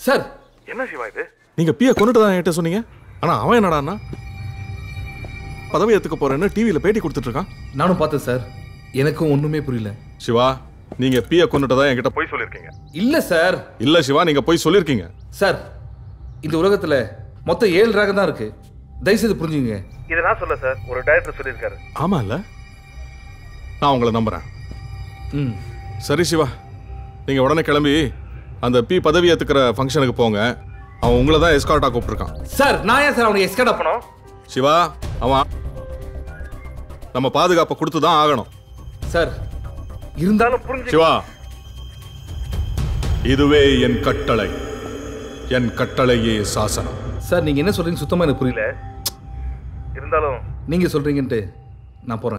sir என்ன சிவா இது நீங்க பிய கொண்டுட்டு தான் என்கிட்ட சொன்னீங்க ஆனா அவன் என்னடான்னா பதவி ஏத்துக்க போறேன்னு டிவியில பேட்டி கொடுத்துட்டு இருக்கான் நானும் பார்த்தேன் சார் எனக்கும் ஒண்ணுமே புரியல சிவா நீங்க பிய கொண்டுட்டு தான் என்கிட்ட போய் சொல்லிருக்கீங்க இல்ல சார் இல்ல சிவா நீங்க போய் சொல்லிருக்கீங்க சார் இந்த உலகத்துல மொத்தம் ஏழு ராகம் தான் இருக்கு தயவுசெய்து புரிஞ்சுங்க இதை நான் சொல்ல சார் ஒரு டைரக்டர் சொல்லியிருக்காரு ஆமா இல்ல நான் உங்களை நம்புறேன் ம் சரி சிவா நீங்க உடனே கிளம்பி அந்த பி பதவி ஏத்துக்கிற ஃபங்க்ஷனுக்கு போங்க அவன் உங்களை தான் எஸ்கார்ட்டா கூப்பிட்டுருக்கான் சார் நான் ஏன் சார் அவனுக்கு எஸ்கேட் பண்ணோம் சிவா அவன் நம்ம பாதுகாப்பை கொடுத்து தான் ஆகணும் சார் இருந்தாலும் புரிஞ்சு சிவா இதுவே என் கட்டளை என் கட்டளையே சாசனம் சார் நீங்க என்ன சொல்றீங்க சுத்தமா எனக்கு புரியல இருந்தாலும் நீங்க சொல்றீங்கன்ட்டு நான் போறேன்